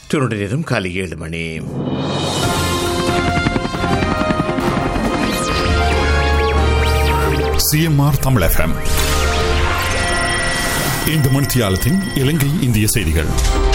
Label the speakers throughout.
Speaker 1: Toronto நேரம் காலை ஏழு மணி
Speaker 2: சிஎம்ஆர் தமிழ் எஃப்எம் இந்த மணித்தியாலத்தின் இலங்கை இந்திய செய்திகள்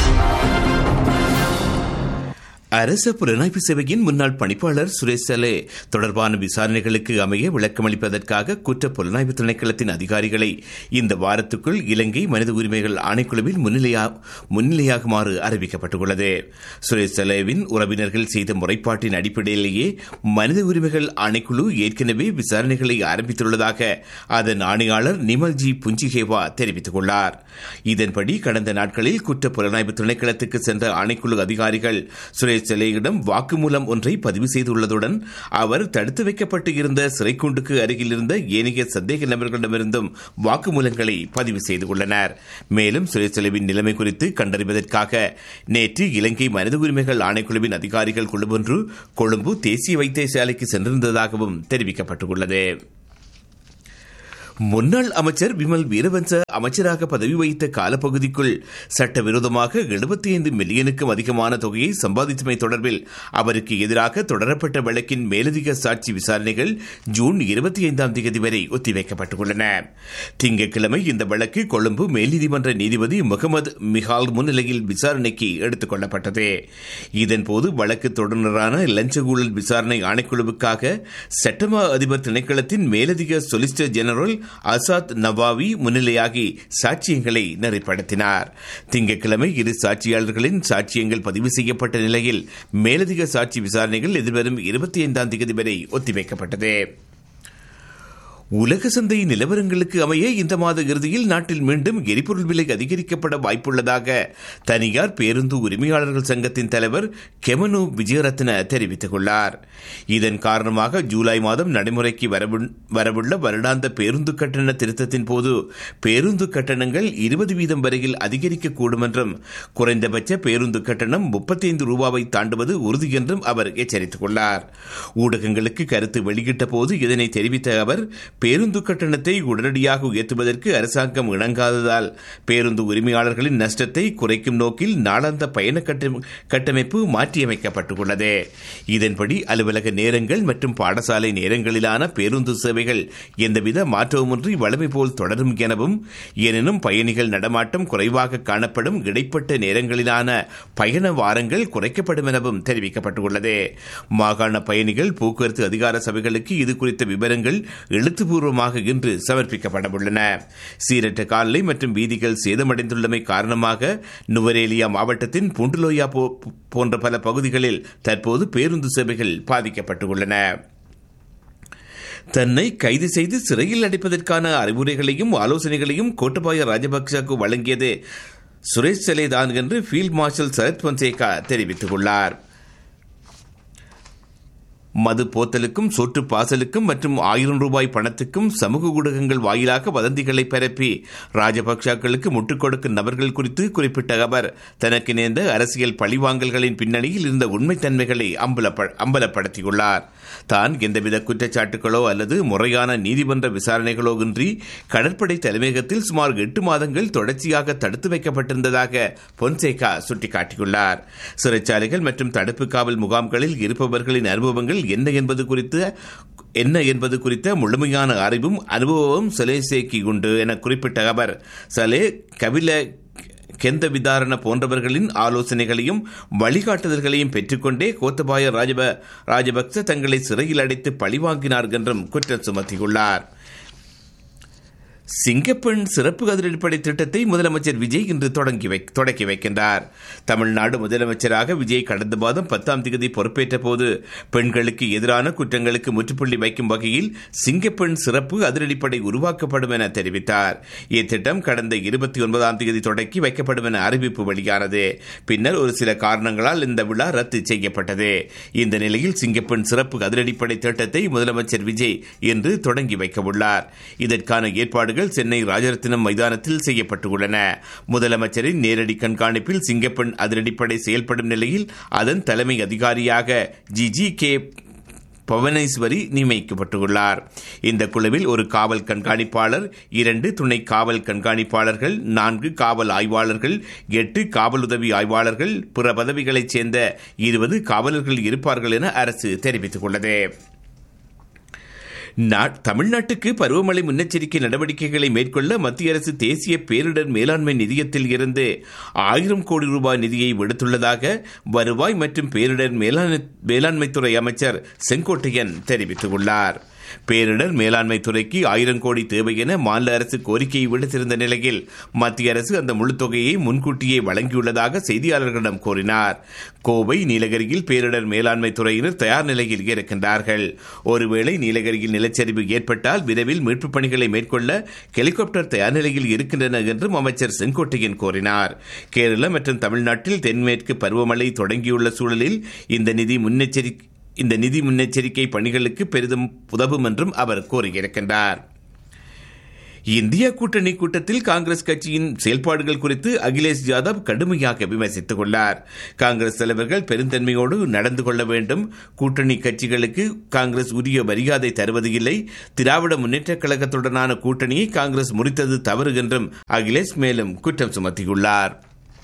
Speaker 1: அரச புலனாய்வு சேவையின் முன்னாள் பணிப்பாளர் சுரேஷ் சலே தொடர்பான விசாரணைகளுக்கு அமைய விளக்கமளிப்பதற்காக குற்ற புலனாய்வு திணைக்களத்தின் அதிகாரிகளை இந்த வாரத்துக்குள் இலங்கை மனித உரிமைகள் ஆணைக்குழுவில் முன்னிலையா- முன்னிலையாகுமாறு அறிவிக்கப்பட்டுள்ளது சுரேஷ் சலேவின் உறவினர்கள் செய்த முறைப்பாட்டின் அடிப்படையிலேயே மனித உரிமைகள் ஆணைக்குழு ஏற்கனவே விசாரணைகளை ஆரம்பித்துள்ளதாக அதன் ஆணையாளர் நிமல்ஜி புஞ்சிகேவா தெரிவித்துள்ளார் இதன்படி கடந்த நாட்களில் குற்ற புலனாய்வு திணைக்களத்துக்கு சென்ற ஆணைக்குழு அதிகாரிகள் சுரேஷ் செல்லையிடம் வாக்குமூலம் ஒன்றை பதிவு செய்துள்ளதுடன் அவர் தடுத்து வைக்கப்பட்டு இருந்த சிறைக்கூண்டுக்கு அருகில் இருந்த ஏனைய சந்தேக நபர்களிடமிருந்தும் வாக்குமூலங்களை பதிவு செய்துள்ளனர் மேலும் சுரேஷ் செலவின் நிலைமை குறித்து கண்டறிவதற்காக நேற்று இலங்கை மனித உரிமைகள் ஆணைக்குழுவின் அதிகாரிகள் குழுவொன்று கொழும்பு தேசிய வைத்தியசாலைக்கு சென்றிருந்ததாகவும் தெரிவிக்கப்பட்டுள்ளது முன்னாள் அமைச்சர் விமல் வீரவன்ச அமைச்சராக பதவி வகித்த காலப்பகுதிக்குள் சட்டவிரோதமாக 75 மில்லியனுக்கும் அதிகமான தொகையை சம்பாதித்தமை தொடர்பில் அவருக்கு எதிராக தொடரப்பட்ட வழக்கின் மேலதிக சாட்சி விசாரணைகள் ஜூன் 25ஆம் தேதி வரை ஒத்திவைக்கப்பட்டுள்ளன திங்கட்கிழமை இந்த வழக்கு கொழும்பு மேல்நீதிமன்ற நீதிபதி முகமது மிஹால் முன்னிலையில் விசாரணைக்கு எடுத்துக் கொள்ளப்பட்டது இதன்போது வழக்கு தொடர்ந்தரான லஞ்ச ஊழல் விசாரணை ஆணைக்குழுவுக்காக சட்டமா அதிபர் திணைக்களத்தின் மேலதிக சொலிசிட்டர் ஜெனரல் அசாத் நவாவி முன்னிலையாகி சாட்சியங்களை நெறிப்படுத்தினார் திங்கட்கிழமை இரு சாட்சியாளர்களின் சாட்சியங்கள் பதிவு செய்யப்பட்ட நிலையில் மேலதிக சாட்சி விசாரணைகள் எதிர்வரும் இருபத்தி ஐந்தாம் தேதி வரை ஒத்திவைக்கப்பட்டது உலக சந்தை நிலவரங்களுக்கு அமைய இந்த மாத இறுதியில் நாட்டில் மீண்டும் எரிபொருள் விலை அதிகரிக்கப்பட வாய்ப்புள்ளதாக தனியார் பேருந்து உரிமையாளர்கள் சங்கத்தின் தலைவர் கெமனு விஜயரத்ன தெரிவித்துள்ளார் இதன் காரணமாக ஜூலை மாதம் நடைமுறைக்கு வரவு- வரவுள்ள வருடாந்த பேருந்து கட்டண திருத்தத்தின் போது பேருந்து கட்டணங்கள் இருபது வீதம் வரையில் அதிகரிக்கக்கூடும் என்றும் குறைந்தபட்ச பேருந்து கட்டணம் முப்பத்தைந்து ரூபாவை தாண்டுவது உறுதி என்றும் அவர் எச்சரித்துள்ளார் ஊடகங்களுக்கு கருத்து வெளியிட்ட போது இதனை தெரிவித்த அவர் பேருந்து கட்டணத்தை உடனடியாக உயர்த்துவதற்கு அரசாங்கம் இணங்காததால் பேருந்து உரிமையாளர்களின் நஷ்டத்தை குறைக்கும் நோக்கில் நாளாந்த பயண கட்ட- கட்டமைப்பு மாற்றியமைக்கப்பட்டுள்ளது இதன்படி அலுவலக நேரங்கள் மற்றும் பாடசாலை நேரங்களிலான பேருந்து சேவைகள் எந்தவித மாற்றவுமின்றி வழமை போல் தொடரும் எனவும் எனினும் பயணிகள் நடமாட்டம் குறைவாக காணப்படும் இடைப்பட்ட நேரங்களிலான பயண வாரங்கள் குறைக்கப்படும் எனவும் தெரிவிக்கப்பட்டுள்ளது மாகாண பயணிகள் போக்குவரத்து அதிகார சபைகளுக்கு இது குறித்த விவரங்கள் எழுத்துப்பூர்வமாக இன்று சமர்ப்பிக்கப்படவுள்ளன சீரற்ற காலை மற்றும் வீதிகள் சேதமடைந்துள்ளமை காரணமாக நுவரேலியா மாவட்டத்தின் புண்டுலோயா போ- போன்ற பல பகுதிகளில் தற்போது பேருந்து சேவைகள் பாதிக்கப்பட்டுள்ளன தன்னை கைது செய்து சிறையில் அடைப்பதற்கான அறிவுரைகளையும் ஆலோசனைகளையும் கோட்டபாய ராஜபக்சவுக்கு வழங்கியது சுரேஷ் செலேதான் என்று ஃபீல்ட் மார்ஷல் சரத் பொன்சேகா தெரிவித்துள்ளார் மது போத்தலுக்கும் சொட்டு பாசலுக்கும் மற்றும் ஆயிரம் ரூபாய் பணத்துக்கும் சமூக ஊடகங்கள் வாயிலாக வதந்திகளை பரப்பி ராஜபக்சாக்களுக்கு முட்டுக் கொடுக்கும் நபர்கள் குறித்து குறிப்பிட்ட அவர் தனக்கு நேர்ந்த அரசியல் பழிவாங்கல்களின் பின்னணியில் இருந்த உண்மைத்தன்மைகளை அம்பலப்ப- அம்பலப்படுத்தியுள்ளார் தான் எந்தவித குற்றச்சாட்டுகளோ அல்லது முறையான நீதிமன்ற விசாரணைகளோ இன்றி கடற்படை தலைமையகத்தில் சுமார் எட்டு மாதங்கள் தொடர்ச்சியாக தடுத்து வைக்கப்பட்டிருந்ததாக பொன்சேகா சுட்டிக்காட்டியுள்ளார் சிறைச்சாலைகள் மற்றும் தடுப்பு காவல் முகாம்களில் இருப்பவர்களின் அனுபவங்கள் என்ன என்பது குறித்து என்ன என்பது குறித்த முழுமையான அறிவும் அனுபவமும் சலேசேக்கி உண்டு என குறிப்பிட்ட அவர் சலே கபில கெந்த விதாரண போன்றவர்களின் ஆலோசனைகளையும் வழிகாட்டுதல்களையும் பெற்றுக்கொண்டே கோத்தபாய ராஜப ராஜபக்ச தங்களை சிறையில் அடைத்து பழிவாங்கினார் என்றும் குற்றம் சுமத்தியுள்ளார் சிங்கப்பெண் சிறப்பு அதிரடிப்படை திட்டத்தை முதலமைச்சர் விஜய் இன்று தொடங்கி வை- தொடக்கி வைக்கின்றார் தமிழ்நாடு முதலமைச்சராக விஜய் கடந்த மாதம் பத்தாம் தேதி பொறுப்பேற்ற போது பெண்களுக்கு எதிரான குற்றங்களுக்கு முற்றுப்புள்ளி வைக்கும் வகையில் சிங்கப்பெண் சிறப்பு அதிரடிப்படை உருவாக்கப்படும் என தெரிவித்தார் இத்திட்டம் கடந்த இருபத்தி ஒன்பதாம் தேதி தொடக்கி வைக்கப்படும் என அறிவிப்பு வெளியானது பின்னர் ஒரு சில காரணங்களால் இந்த விழா ரத்து செய்யப்பட்டது இந்த நிலையில் சிங்கப்பெண் சிறப்பு அதிரடிப்படை திட்டத்தை முதலமைச்சர் விஜய் இன்று தொடங்கி வைக்க உள்ளார் இதற்கான ஏற்பாடுகள் சென்னை ராஜரத்தினம் மைதானத்தில் செய்யப்பட்டுள்ளன முதலமைச்சரின் நேரடி கண்காணிப்பில் சிங்கப்பெண் அதிரடிப்படை செயல்படும் நிலையில் அதன் தலைமை அதிகாரியாக ஜி ஜி கே பவனேஸ்வரி நியமிக்கப்பட்டுள்ளார் இந்த குழுவில் ஒரு காவல் கண்காணிப்பாளர் இரண்டு துணை காவல் கண்காணிப்பாளர்கள் நான்கு காவல் ஆய்வாளர்கள் எட்டு காவல் உதவி ஆய்வாளர்கள் பிற பதவிகளைச் சேர்ந்த இருபது காவலர்கள் இருப்பார்கள் என அரசு தெரிவித்துள்ளது தமிழ்நாட்டுக்கு பருவமழை முன்னெச்சரிக்கை நடவடிக்கைகளை மேற்கொள்ள மத்திய அரசு தேசிய பேரிடர் மேலாண்மை நிதியத்தில் இருந்து ஆயிரம் கோடி ரூபாய் நிதியை விடுத்துள்ளதாக வருவாய் மற்றும் பேரிடர் மேலாண்மைத்துறை அமைச்சர் செங்கோட்டையன் தெரிவித்துள்ளார் பேரிடர் மேலாண்மை துறைக்கு ஆயிரம் கோடி தேவை என மாநில அரசு கோரிக்கையை விடுத்திருந்த நிலையில் மத்திய அரசு அந்த முழு தொகையை முன்கூட்டியே வழங்கியுள்ளதாக செய்தியாளர்களிடம் கூறினார் கோவை நீலகிரியில் பேரிடர் மேலாண்மை துறையினர் தயார் நிலையில் இருக்கின்றார்கள் ஒருவேளை நீலகிரியில் நிலச்சரிவு ஏற்பட்டால் விரைவில் மீட்புப் பணிகளை மேற்கொள்ள ஹெலிகாப்டர் தயார் நிலையில் இருக்கின்றன என்றும் அமைச்சர் செங்கோட்டையன் கூறினார் கேரள மற்றும் தமிழ்நாட்டில் தென்மேற்கு பருவமழை தொடங்கியுள்ள சூழலில் இந்த நிதி முன்னெச்சரிக்கை இந்த நிதி முன்னெச்சரிக்கை பணிகளுக்கு பெரிதும் உதவும் என்றும் அவர் கூறியிருக்கின்றார் இந்தியா கூட்டணி கூட்டத்தில் காங்கிரஸ் கட்சியின் செயல்பாடுகள் குறித்து அகிலேஷ் யாதவ் கடுமையாக விமர்சித்துக் கொண்டார் காங்கிரஸ் தலைவர்கள் பெருந்தன்மையோடு நடந்து கொள்ள வேண்டும் கூட்டணி கட்சிகளுக்கு காங்கிரஸ் உரிய மரியாதை தருவது இல்லை திராவிட முன்னேற்றக் கழகத்துடனான கூட்டணியை காங்கிரஸ் முறித்தது தவறு என்றும் அகிலேஷ் மேலும் குற்றம் சுமத்தியுள்ளார்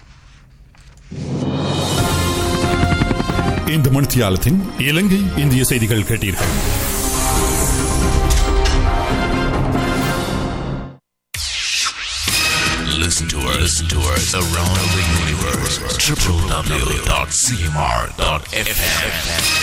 Speaker 2: இந்த மணித்தியாலத்தின் இலங்கை இந்திய செய்திகள் கேட்டீர்கள்
Speaker 3: Listen to us, listen to us around the universe. www.cmr.fm.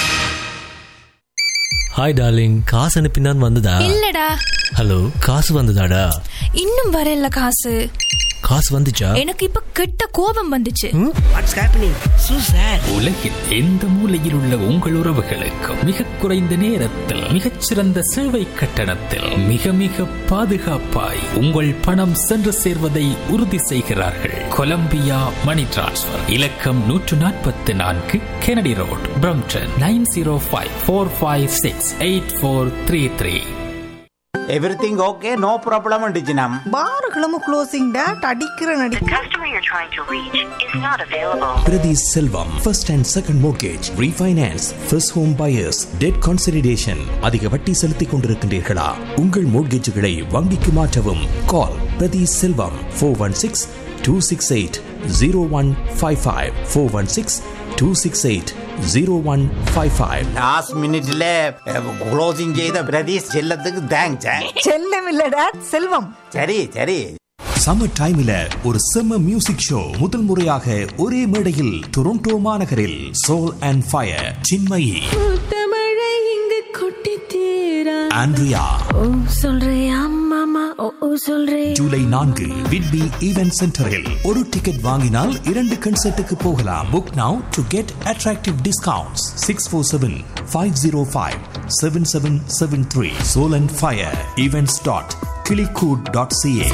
Speaker 4: Hi darling காசு அனுப்பினான் வந்ததா
Speaker 5: இல்லடா
Speaker 4: ஹலோ காசு வந்ததாடா
Speaker 5: இன்னும் வரல காசு
Speaker 4: காசு வந்துச்சா
Speaker 5: எனக்கு இப்ப கெட்ட கோபம் வந்துச்சு
Speaker 6: வாட்ஸ் ஹேப்பனிங் சூ சார்
Speaker 7: உலகின் எந்த மூலையில் உள்ள உங்கள் உறவுகளுக்கு மிக குறைந்த நேரத்தில் மிகச்சிறந்த சேவை கட்டணத்தில் மிக மிக பாதுகாப்பாய் உங்கள் பணம் சென்று சேர்வதை உறுதி செய்கிறார்கள் கொலம்பியா மணி டிரான்ஸ்பர் இலக்கம் நூற்று நாற்பத்தி நான்கு Kennedy road Brampton nine zero five four five six eight four three three
Speaker 8: everything okay no problem டிஜினம்
Speaker 6: பாருகளும் க்ளோசிங் டேட் அடிக்கிற நடி
Speaker 9: customer you're trying to reach is not available.
Speaker 10: Priti Selvam, first and second mortgage, refinance, first home buyers, debt consolidation. அதிக வட்டி செலுத்திக் கொண்டிருக்கின்றீர்களா உங்கள் மோட்கேஜுகளை வங்கிக்கு மாற்றவும் call Prathi Selvam four one six two six eight zero one five five four one six two six eight zero one five five
Speaker 8: last மினிட்ல closing செய்த பிரதீஷ் செல்லத்துக்கு thanks
Speaker 6: செல்லம் இல்ல டேட் செல்வம்
Speaker 8: சரி சரி
Speaker 10: சம்மர் டைம்ல ஒரு செம்ம மியூசிக் ஷோ முதல் முறையாக ஒரே மேடையில் டொரண்டோ மாநகரில் சோல் அண்ட் ஃபயர் சின்மயி
Speaker 5: மழை இங்கு கொட்டி தீரா
Speaker 10: ஆண்ட்ரியா
Speaker 5: ஓ சொல்றியா மாமா ஓ ஓ சொல்றே
Speaker 10: ஜூலை நான்கு விட்பி ஈவென்ட் சென்டரில் ஒரு டிக்கெட் வாங்கினால் இரண்டு கன்சர்ட்டுக்கு போகலாம் book now to get attractive discounts six four seven five zero five seven seven seven three soul and fire events dot கிளிகூட் டாட் சிஏ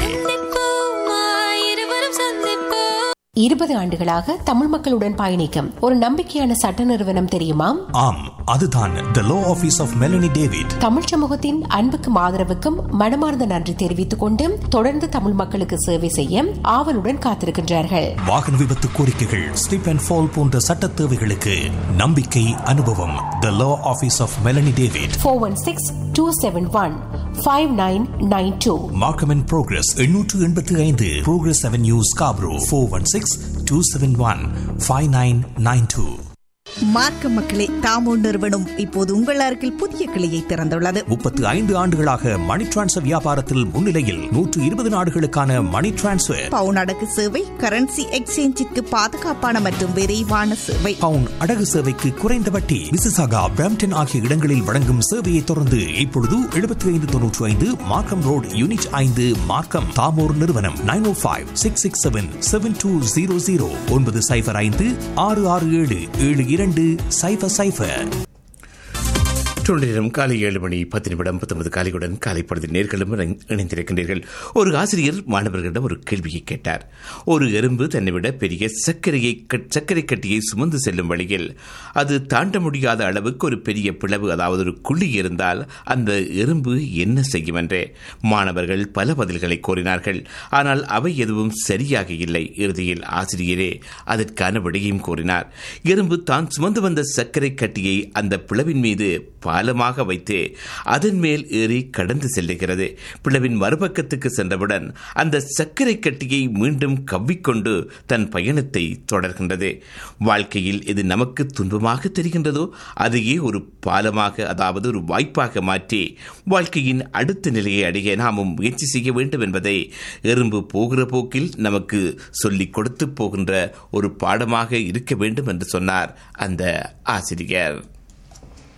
Speaker 5: இருவரும் சந்திப்போம்
Speaker 11: இருபது ஆண்டுகளாக தமிழ் மக்களுடன் பயணிக்கும் ஒரு நம்பிக்கையான சட்ட நிறுவனம் தெரியுமா
Speaker 10: ஆம் அதுதான் the law office of Melanie David
Speaker 11: Tamil சமூகத்தின் அன்புக்கும் ஆதரவுக்கும் மனமார்ந்த நன்றி தெரிவித்துக் கொண்டு தொடர்ந்து தமிழ் மக்களுக்கு சேவை செய்ய ஆவலுடன் காத்திருக்கின்றார்கள்
Speaker 10: வாகன விபத்து கோரிக்கைகள் ஸ்லிப் அண்ட் ஃபால் போன்ற சட்ட தேவைகளுக்கு நம்பிக்கை அனுபவம் the law office of Melanie David
Speaker 11: four one six two seven one five nine nine two
Speaker 10: Markham and Progress எண்ணூற்று எண்பத்தி ஐந்து Progress Avenue Scarborough four one six two seven one five nine nine two
Speaker 6: மார்க்க மக்களே தாமோ நிறுவனம் இப்போது உங்கள் அருகில் புதிய கிளையை திறந்துள்ளது
Speaker 10: முப்பத்து ஐந்து ஆண்டுகளாக மணி டிரான்ஸ்ஃபர் வியாபாரத்தில் முன்னிலையில் நூற்று இருபது நாடுகளுக்கான மணி டிரான்ஸ்ஃபர்
Speaker 6: பவுன் அடகு சேவை கரன்சி எக்ஸ்சேஞ்சிற்கு பாதுகாப்பான மற்றும் விரைவான சேவை
Speaker 10: பவுன் அடகு சேவைக்கு குறைந்த வட்டி விசிசாகா பிராம்டன் ஆகிய இடங்களில் வழங்கும் சேவையை தொடர்ந்து இப்பொழுது எழுபத்தி ஐந்து தொன்னூற்றி ஐந்து மார்க்கம் ரோடு யூனிட் ஐந்து மார்க்கம் தாமோர் நிறுவனம் nine O five six six seven seven two zero zero ஒன்பது சைபர் ஐந்து ஆறு ஆறு ஏழு ஏழு இரண்டு சைபர் சைபர்
Speaker 1: நேரம் காலை ஏழு மணி பத்து நிமிடம் பத்தொன்பது காலையுடன் காலை பொழுது நேர்களும் இணை- இணைந்திருக்கின்றீர்கள் ஒரு ஆசிரியர் மாணவர்களிடம் ஒரு கேள்வியை கேட்டார் ஒரு எறும்பு தன்னை விட பெரிய சர்க்கரையை கட்- சர்க்கரை கட்டியை சுமந்து செல்லும் வழியில் அது தாண்ட முடியாத அளவுக்கு ஒரு பெரிய பிளவு அதாவது ஒரு குழி இருந்தால் அந்த எறும்பு என்ன செய்யும் என்றே மாணவர்கள் பல பதில்களை கோரினார்கள் ஆனால் அவை எதுவும் சரியாக இல்லை இறுதியில் ஆசிரியரே அதற்கான விடையும் கூறினார் எறும்பு தான் சுமந்து வந்த சர்க்கரை கட்டியை அந்த பிளவின் மீது பாலமாக வைத்து அதன் மேல் ஏறி கடந்து செல்லுகிறது பிளவின் மறுபக்கத்துக்கு சென்றவுடன் அந்த சர்க்கரை கட்டியை மீண்டும் கவ்விக்கொண்டு தன் பயணத்தை தொடர்கின்றது வாழ்க்கையில் இது நமக்கு துன்பமாக தெரிகின்றதோ அதையே ஒரு பாலமாக அதாவது ஒரு வாய்ப்பாக மாற்றி வாழ்க்கையின் அடுத்த நிலையை அடைய நாமும் முயற்சி செய்ய வேண்டும் என்பதை எறும்பு போகிற போக்கில் நமக்கு சொல்லிக் கொடுத்து போகின்ற ஒரு பாடமாக இருக்க வேண்டும் என்று சொன்னார் அந்த ஆசிரியர்